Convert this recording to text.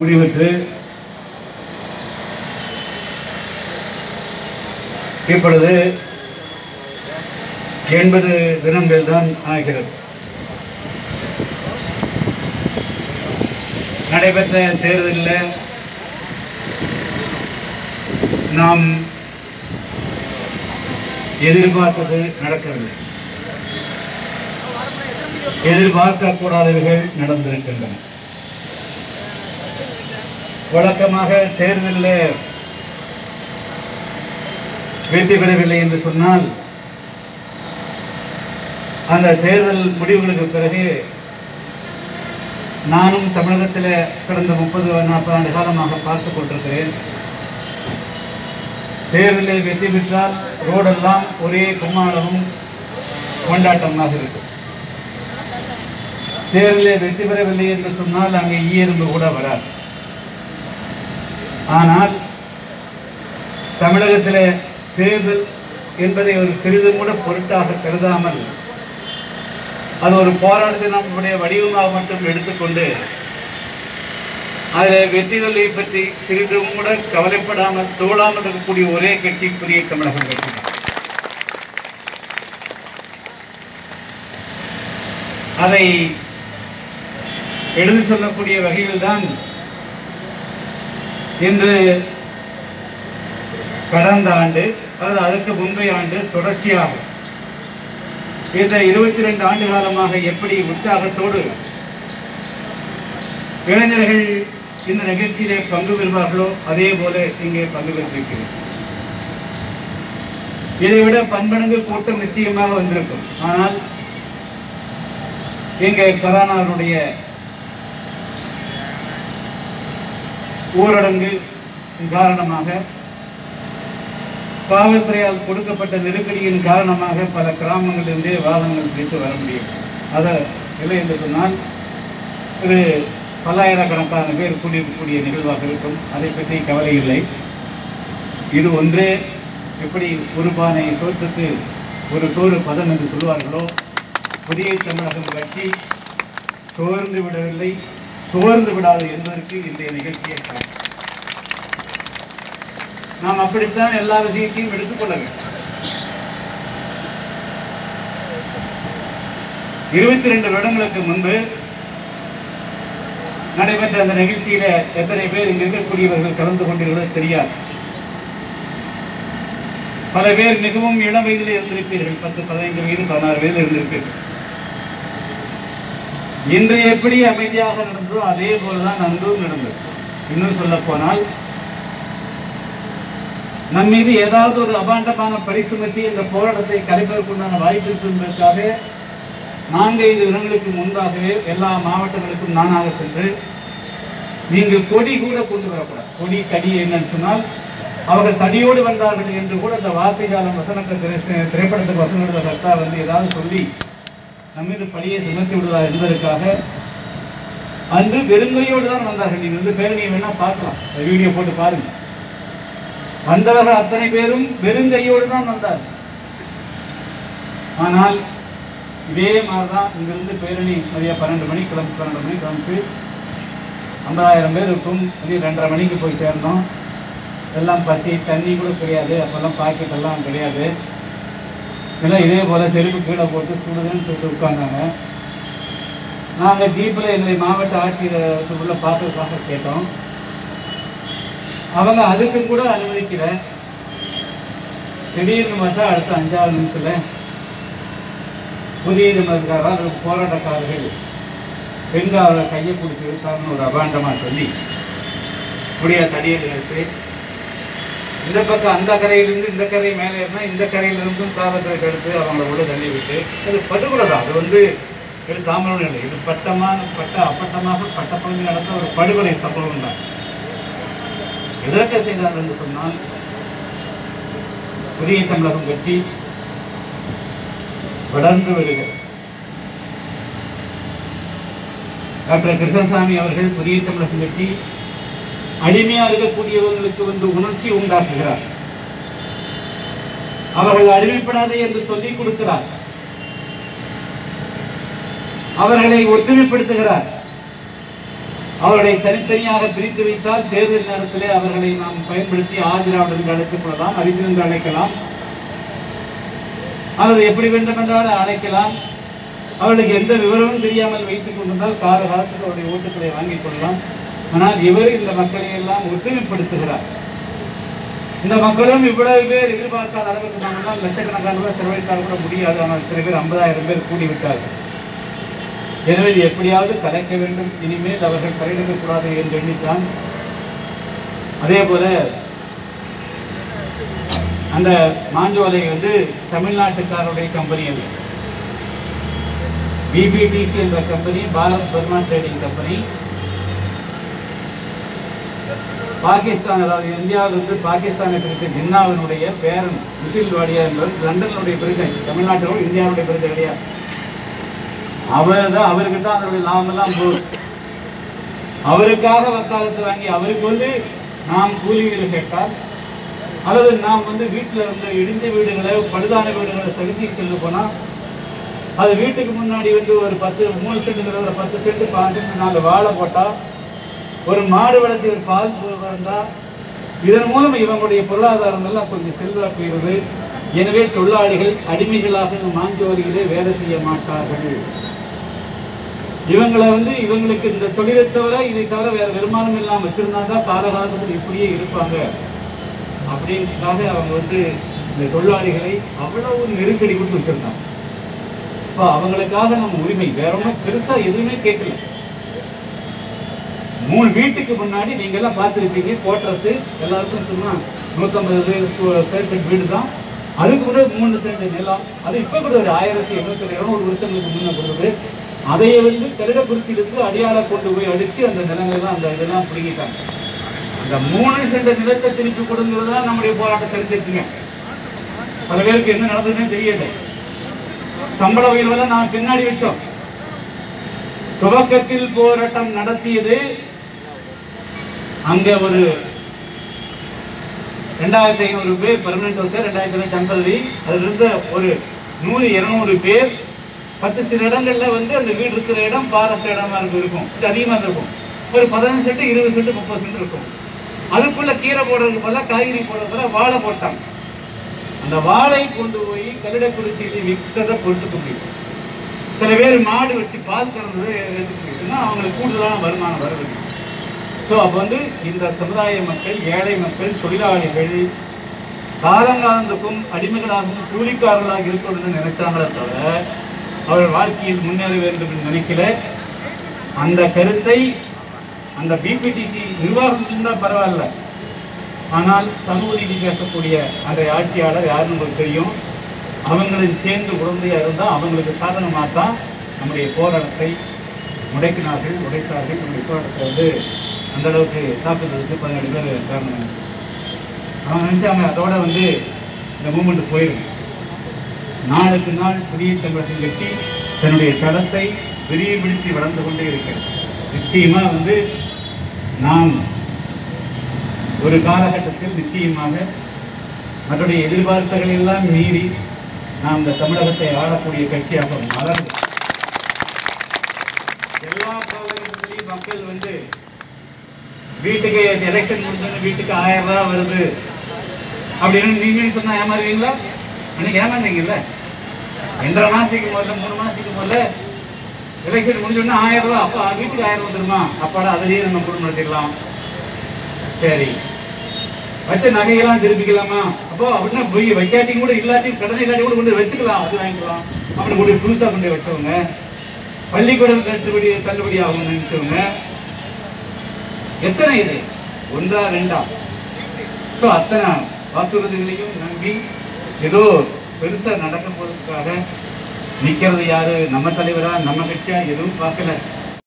முடிவுற்று இப்பொழுது எண்பது தினங்கள் தான் ஆகிறது நடைபெற்ற தேர்தலில் நாம் எதிர்பார்த்தது நடக்கவில்லை எதிர்பார்க்க கூடாதவைகள் நடந்திருக்கின்றன வழக்கமாக தேர்தலில் வெற்றி பெறவில்லை என்று சொன்னால் அந்த தேர்தல் முடிவுகளுக்கு பிறகு நானும் தமிழகத்தில் கடந்த முப்பது நாற்பது ஆண்டு காலமாக பார்த்து கொண்டிருக்கிறேன் தேர்தலில் வெற்றி பெற்றால் ரோடெல்லாம் ஒரே கும்மாளமும் கொண்டாட்டமாக இருக்கும் தேர்தலில் வெற்றி பெறவில்லை என்று சொன்னால் அங்கே ஈயெறும்பு கூட வராது ஆனால் தமிழகத்தில் தேர்தல் என்பதை ஒரு சிறிதும் கூட பொருட்டாக கருதாமல் அது ஒரு போராட்டத்தை நம்முடைய வடிவமாக மட்டும் எடுத்துக்கொண்டு அதில் வெற்றிகளை பற்றி சிறிதும் கூட கவலைப்படாமல் தோழாமல் இருக்கக்கூடிய ஒரே கட்சி புதிய தமிழகம் கட்சி தான். அதை எழுதி சொல்லக்கூடிய வகையில்தான் இன்று கடந்த ஆண்டு அல்லது அதற்கு முந்தைய ஆண்டு தொடர்ச்சியாக இந்த இருபத்தி ரெண்டு ஆண்டு காலமாக எப்படி உற்சாகத்தோடு இளைஞர்கள் இந்த நிகழ்ச்சியிலே பங்கு பெறுவார்களோ அதே போல இங்கே பங்கு பெற்றிருக்கிறேன் இதை விட பன்மடங்கு கூட்டம் நிச்சயமாக வந்திருக்கும் ஆனால் இங்கே கரோனாவுடைய ஊரடங்கு காரணமாக காவல்துறையால் கொடுக்கப்பட்ட நெருக்கடியின் காரணமாக பல கிராமங்களிலிருந்தே வாகனங்கள் பிடித்து வர முடியும் அதை இல்லை என்று சொன்னால் இது பல்லாயிரக்கணக்கான பேர் கூடியிருக்கக்கூடிய நிகழ்வாக இருக்கும் அதை பற்றி கவலை இல்லை இது ஒன்றே எப்படி ஒரு பானை சோற்றுக்கு ஒரு சோறு பதம் என்று சொல்வார்களோ புதிய தமிழகம் கட்சி சோர்ந்து விடவில்லை சோர்ந்து விடாது என்பதற்கு இன்றைய நிகழ்ச்சியை காரணம் நாம் அப்படித்தான் எல்லா விஷயத்தையும் எடுத்துக்கொள்ள வேண்டும் இருபத்தி ரெண்டு வருடங்களுக்கு முன்பு நடைபெற்ற அந்த நிகழ்ச்சியில எத்தனை பேர் இங்க இருக்கக்கூடியவர்கள் கலந்து கொண்டிருந்தது தெரியாது பல பேர் மிகவும் இளம் வயதில் இருந்திருப்பீர்கள் பத்து பதினைந்து வயது பதினாறு வயதில் இருந்திருப்பீர்கள் இன்று எப்படி அமைதியாக நடந்ததோ அதே போலதான் அன்றும் நடந்தது இன்னும் சொல்ல போனால் நம் மீது ஏதாவது ஒரு அபாண்டமான பரிசுமத்தி இந்த போராட்டத்தை கலைப்பதற்குண்டான வாய்ப்பு இருக்கு என்பதற்காக நான்கைந்து தினங்களுக்கு முன்பாகவே எல்லா மாவட்டங்களுக்கும் நானாக சென்று நீங்கள் கொடி கூட கொண்டு வரக்கூடாது கொடி கடி என்னன்னு சொன்னால் அவர்கள் தடியோடு வந்தார்கள் என்று கூட இந்த வார்த்தை காலம் வசனத்தை திரை- திரைப்படத்துக்கு வசனம் எழுத கர்த்தா வந்து ஏதாவது சொல்லி நம்ம மீது பழியை சுமத்தி விடுவார் என்பதற்காக அன்று வெறுங்கையோடு தான் வந்தார்கள் நீங்கள் வந்து பேரணியை வேணா பார்க்கலாம் இந்த வீடியோ போட்டு பாருங்க வந்தவர்கள் அத்தனை பேரும் வெறுங்கையோடு தான் வந்தார்கள் ஆனால் இதே மாதிரிதான் இங்கிருந்து பேரணி மதியம் பன்னெண்டு மணிக்கு கிளம்பி பன்னெண்டு மணிக்கு கிளம்பி ஐம்பதாயிரம் பேர் இருக்கும் மதியம் ரெண்டரை மணிக்கு போய் சேர்ந்தோம் எல்லாம் பசி தண்ணி கூட கிடையாது அப்போல்லாம் பாக்கெட் எல்லாம் கிடையாது எல்லாம் இதே போல் செருப்பு கீழே போட்டு சுடுதுன்னு சொல்லிட்டு உட்கார்ந்தாங்க நாங்கள் ஜீப்பில் எங்களை மாவட்ட ஆட்சியர் உள்ள பார்க்கறதுக்காக கேட்டோம் அவங்க அதுக்கும் கூட அனுமதிக்கல திடீர்னு பார்த்தா அடுத்த அஞ்சாவது நிமிஷத்துல புதிய நிமிடக்காரர்கள் போராட்டக்காரர்கள் பெண்காவலர் கையை பிடிச்சி விட்டாங்கன்னு ஒரு அபாண்டமாக சொல்லி புடிய தடியை எடுத்து இந்த பக்கம் அந்த கரையிலிருந்து இந்த கரை மேலே ஏறினா இந்த கரையிலிருந்தும் காவல்துறை எடுத்து அவங்கள உள்ள தள்ளி விட்டு அது படுகொலை தான் அது வந்து இது தாமரம் இல்லை இது பட்டமான பட்ட அப்பட்டமாக பட்டப்பகுதி நடந்த ஒரு படுகொலை சம்பவம் தான் எதற்கு செய்தார் என்று சொன்னால் புதிய தமிழகம் கட்சி வளர்ந்து வருகிறது டாக்டர் கிருஷ்ணசாமி அவர்கள் புதிய தமிழகம் கட்சி அடிமையா இருக்கக்கூடியவர்களுக்கு வந்து உணர்ச்சி உண்டாக்குகிறார் அவர்கள் அடிமைப்படாதே என்று சொல்லிக் கொடுக்கிறார் அவர்களை ஒற்றுமைப்படுத்துகிறார் அவர்களை தனித்தனியாக பிரித்து வைத்தால் தேர்தல் நேரத்திலே அவர்களை நாம் பயன்படுத்தி ஆஜராவல் என்று அழைத்துக் கொள்ளலாம் அறிஞர் என்று அழைக்கலாம் அல்லது எப்படி வேண்டுமென்றால் அழைக்கலாம் அவர்களுக்கு எந்த விவரமும் தெரியாமல் வைத்துக் கொண்டிருந்தால் கால காலத்துக்கு அவருடைய ஓட்டுக்களை வாங்கிக் கொள்ளலாம் ஆனால் இவர் இந்த மக்களை எல்லாம் ஒற்றுமைப்படுத்துகிறார் இந்த மக்களும் இவ்வளவு பேர் எதிர்பார்க்காத அளவுக்கு நாமெல்லாம் லட்சக்கணக்கான ரூபாய் செலவழித்தால் கூட முடியாது ஆனால் சில பேர் ஐம்பதாயிரம் பேர் கூடிவிட்டார்கள் எனவே இது எப்படியாவது கலைக்க வேண்டும் இனிமேல் அவர்கள் தலையிடக்கூடாது என்று எண்ணித்தான் அதே போல அந்த மாஞ்சோலை வந்து தமிழ்நாட்டுக்காரருடைய கம்பெனி அது பிபிடிசி என்ற company Bharat Burma trading company Pakistan அதாவது இந்தியாவிலிருந்து பாகிஸ்தானை பிரித்த ஜின்னாவினுடைய பேரன் மிசில் வாடியா என்பவர் லண்டனுடைய பிரச்சனை தமிழ்நாட்டிலும் இந்தியாவுடைய பிரச்சனை கிடையாது அவர் தான் அவருக்கு தான் அதனுடைய லாபமெல்லாம் போகுது அவருக்காக வக்காலத்து வாங்கி அவருக்கு வந்து நாம் கூலி வீடு கேட்டால் அல்லது நாம் வந்து வீட்டில் வந்து இடிந்த வீடுகளை பழுதான வீடுகளை சரி செல்ல போனால் அது வீட்டுக்கு முன்னாடி வந்து ஒரு பத்து மூணு சென்ட்டுங்கிற ஒரு பத்து சென்ட் பாஞ்சு சென்ட் நாலு வாழை போட்டால் ஒரு மாடு வளர்த்தி ஒரு பால் வந்தால் இதன் மூலம் இவங்களுடைய பொருளாதாரம் எல்லாம் கொஞ்சம் செல்வா போகிறது எனவே தொழிலாளிகள் அடிமைகளாக இந்த மாஞ்சோரியிலே வேலை செய்ய மாட்டார்கள் இவங்களை வந்து இவங்களுக்கு இந்த தொழிலை தவிர இதை தவிர வேற வருமானம் இல்லாமல் வச்சிருந்தாங்க காலகாலத்தில் இப்படியே இருப்பாங்க அப்படின்றதுக்காக அவங்க வந்து இந்த தொழிலாளிகளை அவ்வளவு நெருக்கடி கொடுத்து வச்சிருந்தாங்க இப்போ அவங்களுக்காக நம்ம உரிமை வேற ஒன்றும் பெருசா எதுவுமே கேட்கல மூணு வீட்டுக்கு முன்னாடி நீங்க எல்லாம் பார்த்துருப்பீங்க கோட்ரஸ் எல்லாருக்கும் சும்மா நூற்றம்பது ஸ்கொயர் ஃபீட் வீடு தான் அதுக்கு முன்னாடி மூணு சென்ட் நிலம் அது இப்போ கூட ஒரு ஆயிரத்தி எண்ணூத்தி இருநூறு வருஷங்களுக்கு முன்ன கொடுக்குது அதையே வந்து கருடக்குறிச்சியிலிருந்து அடியார கொண்டு போய் அடிச்சு அந்த நிலங்கள்லாம் அந்த இதெல்லாம் பிடிங்கிட்டாங்க அந்த மூணு சென்ட் நிலத்தை திருப்பி கொடுங்கிறது தான் நம்முடைய போராட்டம் தெரிஞ்சிருக்குங்க பல பேருக்கு என்ன நடந்ததுன்னே தெரியல சம்பள உயர்வெல்லாம் நான் பின்னாடி வச்சோம் துவக்கத்தில் போராட்டம் நடத்தியது அங்க ஒரு ரெண்டாயிரத்தி ஐநூறு பேர் பெர்மனன்ட் ஒர்க்கர் ரெண்டாயிரத்தி ஐநூறு டெம்பரரி அதுல இருந்த ஒரு நூறு இருநூறு பேர் பத்து சில இடங்கள்ல வந்து அந்த வீடு இருக்கிற இடம் பாரஸ்ட் இடமா இருக்கு இருக்கும் இது அதிகமா இருக்கும் ஒரு பதினஞ்சு சென்ட் இருபது சென்ட் முப்பது சென்ட் இருக்கும் அதுக்குள்ள கீரை போடுறதுக்கு பதிலாக காய்கறி போடுறதுக்கு பதிலா வாழை போட்டாங்க அந்த வாழை கொண்டு போய் கல்லிடக்குறிச்சியில் விற்றதை பொறுத்துக்க முடியும் சில பேர் மாடு வச்சு பால் கறந்ததை எடுத்துக்க முடியுதுன்னா அவங்களுக்கு கூடுதலான வருமானம் வருது ஸோ அப்போ வந்து இந்த சமுதாய மக்கள் ஏழை மக்கள் தொழிலாளிகள் காலங்காலத்துக்கும் அடிமைகளாகவும் கூலிக்காரர்களாக இருக்கணும்னு நினைச்சாங்களே தவிர அவர்கள் வாழ்க்கையில் முன்னேற வேண்டும் என்று நினைக்கல அந்த கருத்தை அந்த பிபிடிசி நிர்வாகம் இருந்தால் பரவாயில்ல ஆனால் சமூக நீதி பேசக்கூடிய அந்த ஆட்சியாளர் யாருன்னு உங்களுக்கு தெரியும் அவங்களும் சேர்ந்து குழந்தையா இருந்தால் அவங்களுக்கு சாதகமாக தான் நம்முடைய போராட்டத்தை முடக்கினார்கள் உடைத்தார்கள் நம்முடைய போராட்டத்தை வந்து அந்த அளவுக்கு தாக்குதலுக்கு பதினேழு பேர் காரணம் அவங்க நினைச்சாங்க அதோட வந்து இந்த மூமெண்ட் போயிடும் நாளுக்கு நாள் புதிய தமிழகத்தின் கட்சி தன்னுடைய தளத்தை விரிவுபடுத்தி வளர்ந்து கொண்டே இருக்கிறது நிச்சயமா வந்து நாம் ஒரு காலகட்டத்தில் நிச்சயமாக மற்றடைய எதிர்பார்ப்புகளை எல்லாம் மீறி நாம் இந்த தமிழகத்தை ஆளக்கூடிய கட்சியாக மலர்ந்து எல்லா காலகட்டத்திலையும் மக்கள் வந்து வீட்டுக்கு எலெக்ஷன் முடிஞ்சோன்னு வீட்டுக்கு ஆயிரம் ரூபாய் வருது அப்படின்னு நீங்க சொன்னா ஏமாறுவீங்களா அன்னைக்கு ஏமாந்தீங்கல்ல ரெண்டரை மாசத்துக்கு முதல்ல மூணு மாசத்துக்கு முதல்ல எலெக்ஷன் முடிஞ்சோடனே ஆயிரம் ரூபாய் அப்பா வீட்டுக்கு ஆயிரம் வந்துருமா அப்பாடா அதுலயே நம்ம குடும்பம் நடத்திக்கலாம் சரி வச்ச நகையெல்லாம் திருப்பிக்கலாமா அப்போ அப்படின்னா போய் வைக்காட்டியும் கூட இல்லாட்டியும் கடனை இல்லாட்டி கூட கொண்டு போய் வச்சுக்கலாம் அது வாங்கிக்கலாம் அப்படி கொண்டு போய் புதுசா கொண்டு போய் வச்சவங்க பள்ளிக்கூடம் கட்டுப்படி தள்ளுபடி ஆகும்னு நினைச்சவங்க எத்தனை இது ஒன்றா ரெண்டா ஸோ அத்தனை வாக்குறுதிகளையும் நம்பி ஏதோ பெருசா நடக்க போறதுக்காக நிக்கிறது யாரு நம்ம தலைவரா நம்ம கட்சியா எதுவும் பார்க்கல